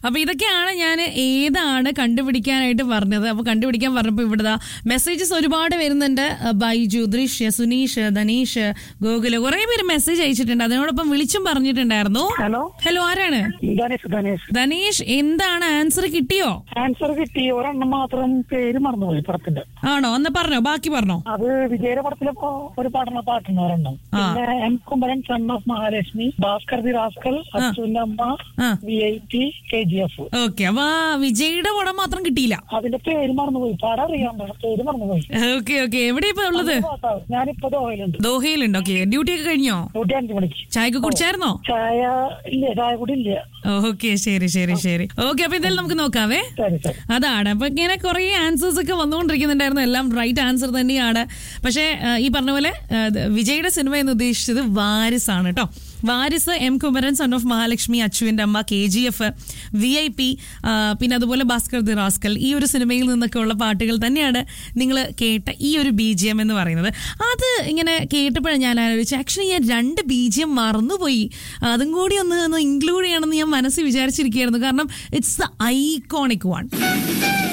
അപ്പൊ ഇതൊക്കെയാണ് ഞാൻ ഏതാണ് കണ്ടുപിടിക്കാനായിട്ട് പറഞ്ഞത് അപ്പൊ കണ്ടുപിടിക്കാൻ പറഞ്ഞപ്പോ ഇവിടെ മെസ്സേജസ് ഒരുപാട് വരുന്നുണ്ട് അഹ് ബൈജു ദൃശ്യ സുനീഷ് ധനീഷ് ഗോകുല് കുറെ പേര് മെസ്സേജ് അയച്ചിട്ടുണ്ട് അതിനോടൊപ്പം വിളിച്ചും പറഞ്ഞിട്ടുണ്ടായിരുന്നു ഹലോ ഹലോ ആരാണ് ഗണേഷ് ഗണേഷ് ധനീഷ് എന്താണ് ആൻസർ കിട്ടിയോ ആൻസർ കിട്ടി ഒരെണ്ണം മാത്രം പേര് മറന്നുപോയി പടത്തിന്റെ ആണോ ഒന്ന് പറഞ്ഞോ ബാക്കി പറഞ്ഞോ അത് വിജയുടെ പടത്തിലിപ്പോ ഒരു പാടുന്ന പാട്ടുണ്ട് ഒരെണ്ണം പിന്നെ M Kumaran son of Mahalakshmi Bhaskar the rascal അച്ഛന്റെ അമ്മ ആ. V I T K G F okay അപ്പൊ ആ വിജയുടെ പടം മാത്രം കിട്ടിയില്ല അതിന്റെ പേര് മറന്നുപോയി പാടാൻ അറിയാൻ പേര് മറന്നുപോയി ഓക്കെ ഓക്കെ എവിടെ ഇപ്പൊ ഉള്ളത് പാട്ടാവും. ഞാനിപ്പോ ദോഹയിലുണ്ട് ദോഹയിലുണ്ട് ഓക്കെ ഡ്യൂട്ടി ഒക്കെ കഴിഞ്ഞോ നൂറ്റി അഞ്ചു മണിക്ക് ചായക്ക് കുടിച്ചായിരുന്നോ ചായ ഇല്ല ചായ കൂടി ഇല്ല ഓക്കെ ശരി ശരി ശരി ഓക്കെ അപ്പൊ എന്തായാലും നമുക്ക് നോക്കാവേ ശരി ശരി അതാണ് അപ്പൊ ഇങ്ങനെ കുറെ ആൻസേഴ്സ് ഒക്കെ വന്നുകൊണ്ടിരിക്കുന്നുണ്ടായിരുന്നു എല്ലാം റൈറ്റ് ആൻസർ തന്നെയാണ് പക്ഷേ ആ, ഈ പറഞ്ഞ പോലെ ആ, ഇത് വിജയുടെ സിനിമ എന്ന് ഉദ്ദേശിച്ചത് വാരിസ് ആണ് കേട്ടോ Varis M Kumaran son of Mahalakshmi അച്ചുവിന്റെ അമ്മ K G F V I P പിന്നെ അതുപോലെ ഭാസ്കർ ദി റാസ്കൽ ഈ ഒരു സിനിമയിൽ നിന്നൊക്കെ ഉള്ള പാട്ടുകൾ തന്നെയാണ് നിങ്ങൾ കേട്ട ഈ ഒരു ബി ജി എം എന്ന് പറയുന്നത് അത് ഇങ്ങനെ കേട്ടപ്പോഴാണ് ഞാൻ ആലോചിച്ചു ആക്ച്വലി ഞാൻ രണ്ട് ബി ജി എം മറന്നുപോയി അതും കൂടി ഒന്ന് ഒന്ന് ഇൻക്ലൂഡ് ചെയ്യണമെന്ന് ഞാൻ മനസ്സിൽ വിചാരിച്ചിരിക്കുകയായിരുന്നു കാരണം ഇറ്റ്സ് ദ ഐക്കോണിക് വൺ